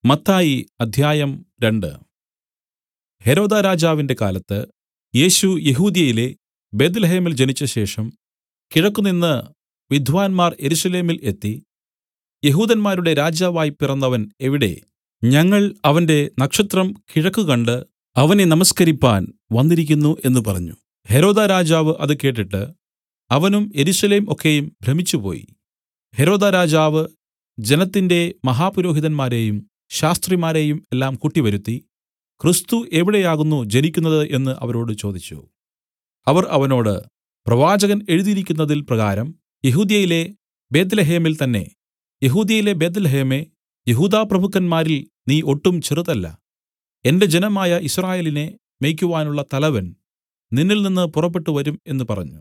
മത്തായി അദ്ധ്യായം രണ്ട് ഹെരോദാരാജാവിന്റെ കാലത്ത് യേശു യെഹൂദ്യയിലെ ബേത്ത്ലേഹേമിൽ ജനിച്ചശേഷം കിഴക്കുനിന്ന് വിദ്വാന്മാർ യെരൂശലേമിൽ എത്തി യെഹൂദന്മാരുടെ രാജാവായി പിറന്നവൻ എവിടെ ഞങ്ങൾ അവന്റെ നക്ഷത്രം കിഴക്ക് കണ്ട് അവനെ നമസ്കരിപ്പാൻ വന്നിരിക്കുന്നു എന്ന് പറഞ്ഞു ഹെരോദാരാജാവ് അത് കേട്ടിട്ട് അവനും യെരൂശലേം ഒക്കെയും ഭ്രമിച്ചുപോയി ഹെരോദാരാജാവ് ജനത്തിന്റെ മഹാപുരോഹിതന്മാരെയും ശാസ്ത്രിമാരെയും എല്ലാം കൂട്ടിവരുത്തി ക്രിസ്തു എവിടെയാകുന്നു ജനിക്കുന്നത് എന്ന് അവരോട് ചോദിച്ചു അവർ അവനോട് പ്രവാചകൻ എഴുതിയിരിക്കുന്നതിൽ പ്രകാരം യെഹൂദ്യയിലെ ബേത്ത്ലേഹേമിൽ തന്നെ യെഹൂദ്യയിലെ ബേത്ത്ലേഹേമേ യെഹൂദാപ്രഭുക്കന്മാരിൽ നീ ഒട്ടും ചെറുതല്ല എന്റെ ജനമായ യിസ്രായേലിനെ മേയ്ക്കുവാനുള്ള തലവൻ നിന്നിൽനിന്ന് പുറപ്പെട്ടു വരും എന്ന് പറഞ്ഞു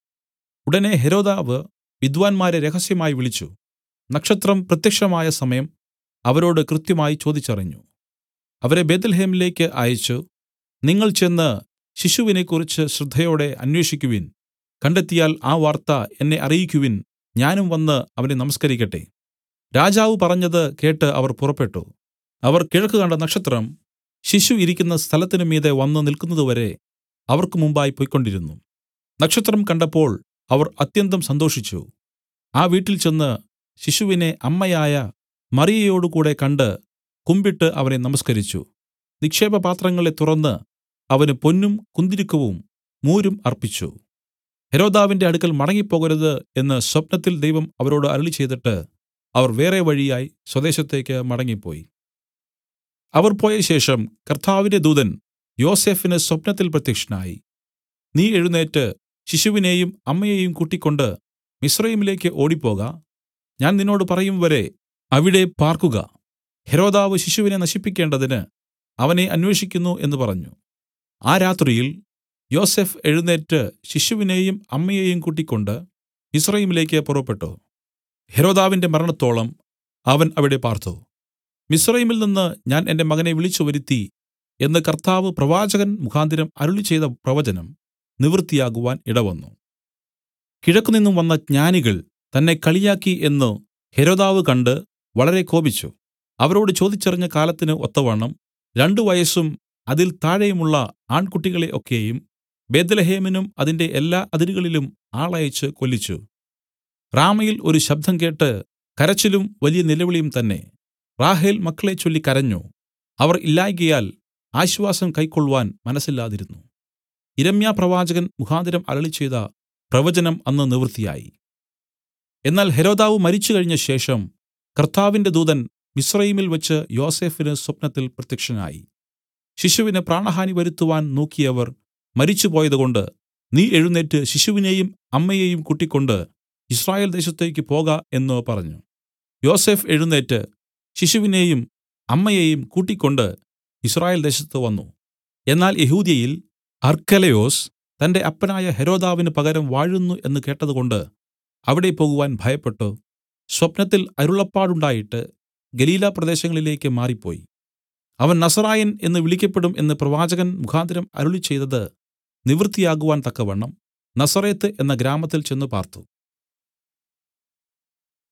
ഉടനെ ഹെരോദാവ് വിദ്വാന്മാരെ രഹസ്യമായി വിളിച്ചു നക്ഷത്രം പ്രത്യക്ഷമായ സമയം അവരോട് കൃത്യമായി ചോദിച്ചറിഞ്ഞു അവരെ ബേത്ത്ലേഹേമിലേക്ക് അയച്ചു നിങ്ങൾ ചെന്ന് ശിശുവിനെക്കുറിച്ച് ശ്രദ്ധയോടെ അന്വേഷിക്കുവിൻ കണ്ടെത്തിയാൽ ആ വാർത്ത എന്നെ അറിയിക്കുവിൻ ഞാനും വന്നു അവനെ നമസ്കരിക്കട്ടെ രാജാവ് പറഞ്ഞത് കേട്ട് അവർ പുറപ്പെട്ടു അവർ കിഴക്ക് കണ്ട നക്ഷത്രം ശിശു ഇരിക്കുന്ന സ്ഥലത്തിന് മീതെ വന്നു നില്ക്കുന്നതുവരെ അവർക്ക് മുമ്പായി പൊയ്ക്കൊണ്ടിരുന്നു നക്ഷത്രം കണ്ടപ്പോൾ അവർ അത്യന്തം സന്തോഷിച്ചു ആ വീട്ടിൽ ചെന്ന് ശിശുവിനെ അമ്മയായ മറിയയോടുകൂടെ കണ്ട് കുമ്പിട്ട് അവനെ നമസ്കരിച്ചു നിക്ഷേപപാത്രങ്ങളെ തുറന്ന് അവന് പൊന്നും കുന്തിരുക്കവും മൂരും അർപ്പിച്ചു ഹെരോദാവിന്റെ അടുക്കൽ മടങ്ങിപ്പോകരുത് എന്ന് സ്വപ്നത്തിൽ ദൈവം അവരോട് അരുളിച്ചെയ്തിട്ട് അവർ വേറെ വഴിയായി സ്വദേശത്തേക്ക് മടങ്ങിപ്പോയി അവർ പോയശേഷം കർത്താവിന്റെ ദൂതൻ യോസഫിന് സ്വപ്നത്തിൽ പ്രത്യക്ഷനായി നീ എഴുന്നേറ്റ് ശിശുവിനെയും അമ്മയെയും കൂട്ടിക്കൊണ്ട് മിസ്രയീമിലേക്ക് ഓടിപ്പോക ഞാൻ നിന്നോട് പറയും വരെ അവിടെ പാർക്കുക ഹെരോദാവ് ശിശുവിനെ നശിപ്പിക്കേണ്ടതിന് അവനെ അന്വേഷിക്കുന്നു എന്ന് പറഞ്ഞു ആ രാത്രിയിൽ യോസഫ് എഴുന്നേറ്റ് ശിശുവിനെയും അമ്മയെയും കൂട്ടിക്കൊണ്ട് മിസ്രയീമിലേക്ക് പുറപ്പെട്ടു ഹെരോദാവിന്റെ മരണത്തോളം അവൻ അവിടെ പാർത്തു മിസ്രയീമിൽ നിന്ന് ഞാൻ എന്റെ മകനെ വിളിച്ചു വരുത്തി എന്ന് കർത്താവ് പ്രവാചകൻ മുഖാന്തരം അരുളിച്ചെയ്ത പ്രവചനം നിവൃത്തിയാകുവാൻ ഇടവന്നു കിഴക്കുനിന്നും വന്ന ജ്ഞാനികൾ തന്നെ കളിയാക്കി എന്ന് ഹെരോദാവ് കണ്ട് വളരെ കോപിച്ചു അവരോട് ചോദിച്ചറിഞ്ഞ കാലത്തിന് ഒത്തവണ്ണം രണ്ടു വയസ്സും അതിൽ താഴെയുമുള്ള ആൺകുട്ടികളെ ഒക്കെയും ബേത്ത്ലേഹേമിനും അതിന്റെ എല്ലാ അതിരുകളിലും ആളയച്ച് കൊല്ലിച്ചു റാമയിൽ ഒരു ശബ്ദം കേട്ട് കരച്ചിലും വലിയ നിലവിളിയും തന്നെ റാഹേൽ മക്കളെ ചൊല്ലി കരഞ്ഞു അവർ ഇല്ലായ്കയാൽ ആശ്വാസം കൈക്കൊള്ളുവാൻ മനസ്സില്ലാതിരുന്നു ഇരമ്യാപ്രവാചകൻ മുഖാന്തരം അരുളിച്ചെയ്ത പ്രവചനം അന്ന് നിവൃത്തിയായി എന്നാൽ ഹെരോദാവ് മരിച്ചു കഴിഞ്ഞ ശേഷം കർത്താവിന്റെ ദൂതൻ മിസ്രയീമിൽ വെച്ച് യോസഫിന് സ്വപ്നത്തിൽ പ്രത്യക്ഷനായി ശിശുവിന് പ്രാണഹാനി വരുത്തുവാൻ നോക്കിയവർ മരിച്ചുപോയതുകൊണ്ട് നീ എഴുന്നേറ്റ് ശിശുവിനെയും അമ്മയെയും കൂട്ടിക്കൊണ്ട് ഇസ്രായേൽ ദേശത്തേക്ക് പോക എന്ന് പറഞ്ഞു യോസഫ് എഴുന്നേറ്റ് ശിശുവിനെയും അമ്മയെയും കൂട്ടിക്കൊണ്ട് ഇസ്രായേൽ ദേശത്ത് വന്നു എന്നാൽ യഹൂദ്യയിൽ അർക്കലയോസ് തന്റെ അപ്പനായ ഹെരോദാവിന് പകരം വാഴുന്നു എന്ന് കേട്ടതുകൊണ്ട് അവിടെ പോകുവാൻ ഭയപ്പെട്ടു സ്വപ്നത്തിൽ അരുളപ്പാടുണ്ടായിട്ട് ഗലീല പ്രദേശങ്ങളിലേക്ക് മാറിപ്പോയി അവൻ നസറായൻ എന്ന് വിളിക്കപ്പെടും എന്ന് പ്രവാചകൻ മുഖാന്തരം അരുളിച്ചെയ്തത് നിവൃത്തിയാകുവാൻ തക്കവണ്ണം നസറേത്ത് എന്ന ഗ്രാമത്തിൽ ചെന്ന് പാർത്തു